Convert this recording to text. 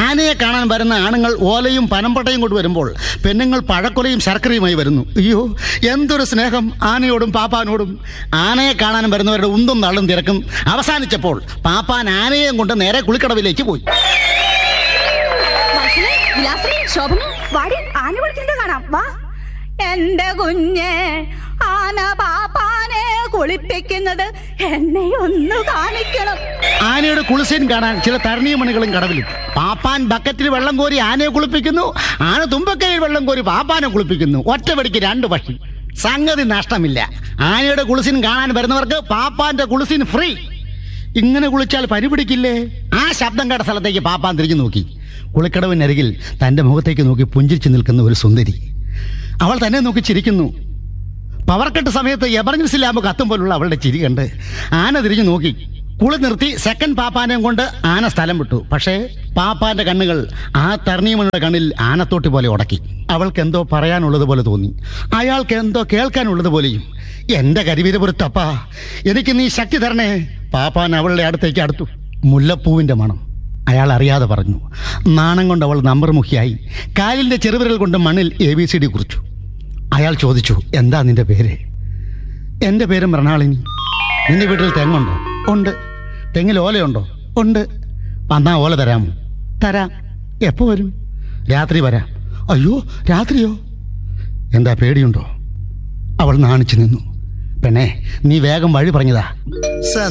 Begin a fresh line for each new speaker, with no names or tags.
ആനയെ കാണാൻ വരുന്ന ആണുങ്ങൾ ഓലയും പനമ്പട്ടയും കൊണ്ട് വരുമ്പോൾ പെണ്ണുങ്ങൾ പഴക്കൊലയും ശർക്കരയുമായി വരുന്നു അയ്യോ എന്തൊരു സ്നേഹം ആനയോടും പാപ്പാനോടും ആനയെ കാണാൻ വരുന്നവരുടെ ഉന്തും തള്ളും തിരക്കും അവസാനിച്ചപ്പോൾ പാപ്പാൻ ആനയെയും കൊണ്ട് നേരെ കുളിക്കടവിലേക്ക് പോയി
വത്സലേ, വിലാസിനി ശോഭന വാടി ആന കുളിക്കുന്നത് കാണാം വാ എന്റെ കുഞ്ഞെ ആന പാപ്പാനെ കുളിപ്പിക്കുന്നത് എന്നെ ഒന്ന് കാണിക്കണം
ആനയുടെ കുളിസീൻ കാണാൻ ചില തരണീയമണികളും കടവിലും പാപ്പാൻ ബക്കറ്റിൽ വെള്ളം കോരി ആനയെ കുളിപ്പിക്കുന്നു ആന തുമ്പക്കൈയിൽ വെള്ളം കോരി പാപ്പാനെ കുളിപ്പിക്കുന്നു ഒറ്റവടിക്ക് രണ്ട് പക്ഷി സംഗതി നഷ്ടമില്ല ആനയുടെ കുളിസീൻ കാണാൻ വരുന്നവർക്ക് പാപ്പാന്റെ കുളിസീൻ ഫ്രീ ഇങ്ങനെ കുളിച്ചാൽ പനി പിടിക്കില്ലേ ആ ശബ്ദം കേട്ട സ്ഥലത്തേക്ക് പാപ്പാൻ തിരിഞ്ഞു നോക്കി കുളിക്കടവിനരികിൽ തന്റെ മുഖത്തേക്ക് നോക്കി പുഞ്ചിരിച്ചു നിൽക്കുന്ന ഒരു സുന്ദരി അവൾ തന്നെ നോക്കി ചിരിക്കുന്നു പവർക്കെട്ട് സമയത്ത് എമർജൻസി ലാമ്പ് കത്തും പോലുള്ള അവളുടെ ചിരി കണ്ട് ആന തിരിഞ്ഞു നോക്കി കുളി നിർത്തി സെക്കൻഡ് പാപ്പാനെയും കൊണ്ട് ആന സ്ഥലം വിട്ടു പക്ഷേ പാപ്പാന്റെ കണ്ണുകൾ ആ തർണീമനുടെ കണ്ണിൽ ആനത്തോട്ടി പോലെ ഉടക്കി അവൾക്ക് എന്തോ പറയാനുള്ളത് പോലെ തോന്നി അയാൾക്ക് എന്തോ കേൾക്കാനുള്ളത് പോലെയും എന്റെ കരിവീരപുരത്തപ്പ എനിക്ക് നീ ശക്തി തരണേ പാപ്പാൻ അവളുടെ അടുത്തേക്ക് അടുത്തു മുല്ലപ്പൂവിന്റെ മണം അയാൾ അറിയാതെ പറഞ്ഞു നാണം കൊണ്ട് അവൾ നമ്പർ മുഖിയായി കാലിന്റെ ചെറുവിരൽ കൊണ്ട് മണ്ണിൽ എ ബി സി ഡി കുറിച്ചു അയാൾ ചോദിച്ചു എന്താ നിന്റെ പേര് എന്റെ പേര് മൃണാളിനി നിന്റെ വീട്ടിൽ തെങ്ങുണ്ടോ ഉണ്ട് തെങ്ങിൽ ഓലയുണ്ടോ ഉണ്ട് വന്നാ ഓല തരാമോ തരാം എപ്പോ വരും രാത്രി വരാം അയ്യോ രാത്രിയോ എന്താ പേടിയുണ്ടോ അവൾ നാണിച്ചു നിന്നു പെണ്ണേ നീ വേഗം വഴി പറഞ്ഞതാ